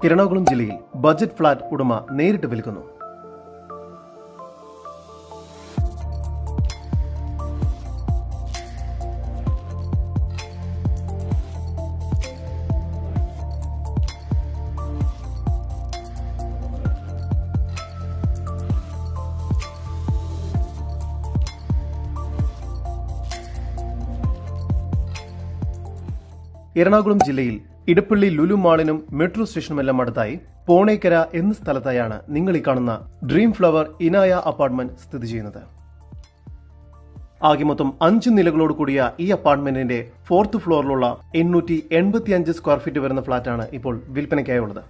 എറണാകുളം ജില്ലയിൽ budget flat ഉടമ നേരിട്ട് വിൽക്കുന്നു എറണാകുളം ജില്ലയിൽ ഇടപ്പള്ളി ലുലു മാളിനും മെട്രോ സ്റ്റേഷനുമെല്ലാം അടുത്തായി പോണേക്കര എന്ന സ്ഥലത്തായാണ് നിങ്ങൾ ഈ കാണുന്ന ഡ്രീം ഫ്ലവർ ഇനായ അപ്പാർട്ട്മെന്റ് സ്ഥിതി ചെയ്യുന്നത് ആകെ മൊത്തം അഞ്ച് നിലകളോട് കൂടിയ ഈ അപ്പാർട്ട്മെന്റിന്റെ ഫോർത്ത് ഫ്ലോറിലുള്ള എണ്ണൂറ്റി എൺപത്തി അഞ്ച് സ്ക്വയർ ഫീറ്റ് വരുന്ന ഫ്ളാറ്റാണ് ഇപ്പോൾ വിൽപ്പനയ്ക്കായുള്ളത്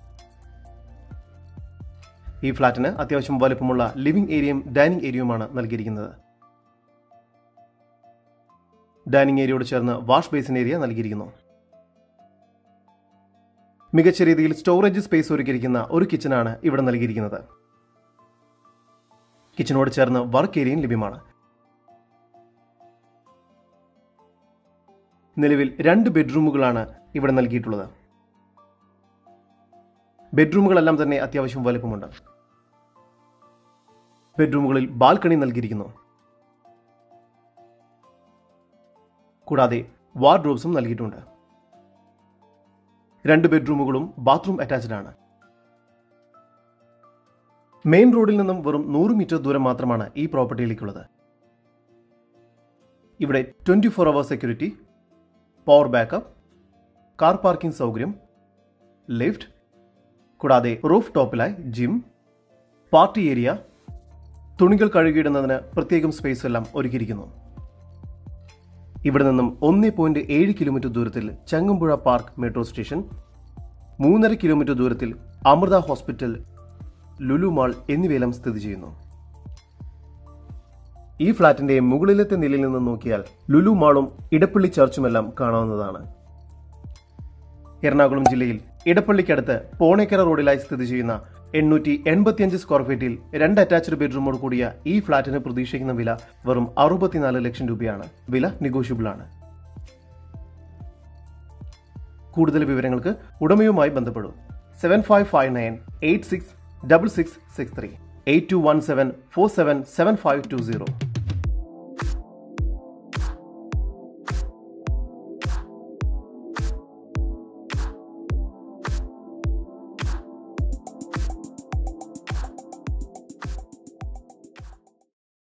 ഈ ഫ്ളാറ്റിന് അത്യാവശ്യം വലുപ്പമുള്ള ലിവിംഗ് ഏരിയയും ഡൈനിങ് ഏരിയയുമാണ് നൽകിയിരിക്കുന്നത് ഡൈനിങ് ഏരിയയോട് ചേർന്ന് വാഷ് ബേസിൻ ഏരിയ നൽകിയിരിക്കുന്നു മികച്ച രീതിയിൽ സ്റ്റോറേജ് സ്പേസ് ഒരുക്കിയിരിക്കുന്ന ഒരു കിച്ചണാണ് ഇവിടെ നൽകിയിരിക്കുന്നത് കിച്ചണോട് ചേർന്ന് വർക്ക് ഏരിയയും ലഭ്യമാണ് നിലവിൽ രണ്ട് ബെഡ്റൂമുകളാണ് ഇവിടെ നൽകിയിട്ടുള്ളത് ബെഡ്റൂമുകളെല്ലാം തന്നെ അത്യാവശ്യം വലുപ്പമുണ്ട് ബെഡ്റൂമുകളിൽ ബാൽക്കണി നൽകിയിരിക്കുന്നു കൂടാതെ വാർഡ്രോബ്സും നൽകിയിട്ടുണ്ട് രണ്ട് ബെഡ്റൂമുകളും ബാത്റൂം അറ്റാച്ച്ഡ് ആണ് മെയിൻ റോഡിൽ നിന്നും വെറും നൂറ് മീറ്റർ ദൂരം മാത്രമാണ് ഈ പ്രോപ്പർട്ടിയിലേക്കുള്ളത് ഇവിടെ twenty four hour security power backup car parking സൗകര്യം ലിഫ്റ്റ് കൂടാതെ റൂഫ് ടോപ്പിലായി ജിം പാർട്ടി ഏരിയ തുണികൾ കഴുകിയിടുന്നതിന് പ്രത്യേകം സ്പേസ് എല്ലാം ഒരുക്കിയിരിക്കുന്നു ഇവിടെ നിന്നും ഒന്നേ പോയിന്റ് ഏഴ് കിലോമീറ്റർ ദൂരത്തിൽ ചങ്ങമ്പുഴ പാർക്ക് മെട്രോ സ്റ്റേഷൻ മൂന്നര കിലോമീറ്റർ ദൂരത്തിൽ അമൃത ഹോസ്പിറ്റൽ ലുലു മാൾ എന്നിവയെല്ലാം സ്ഥിതി ചെയ്യുന്നു ഈ ഫ്ളാറ്റിന്റെ മുകളിലത്തെ നിലയിൽ നിന്ന് നോക്കിയാൽ ലുലു മാളും ഇടപ്പള്ളി ചർച്ചുമെല്ലാം കാണാവുന്നതാണ് എറണാകുളം ജില്ലയിൽ ഇടപ്പള്ളിക്കടുത്ത് പോണേക്കര റോഡിലായി സ്ഥിതി ചെയ്യുന്ന എണ്ണൂറ്റി എൺപത്തിയഞ്ച് സ്ക്വയർ ഫീറ്റിൽ രണ്ട് അറ്റാച്ച്ഡ് ബെഡ്റൂമോട് കൂടിയ ഈ ഫ്ളാറ്റിന് പ്രതീക്ഷിക്കുന്ന വില വെറും അറുപത്തിനാല് ലക്ഷം രൂപയാണ് വില നെഗോഷ്യബിൾ ആണ് കൂടുതൽ വിവരങ്ങൾക്ക് ഉടമയുമായി ബന്ധപ്പെടൂ seven five five nine eight six double six six three eight two one seven four seven seven five two zero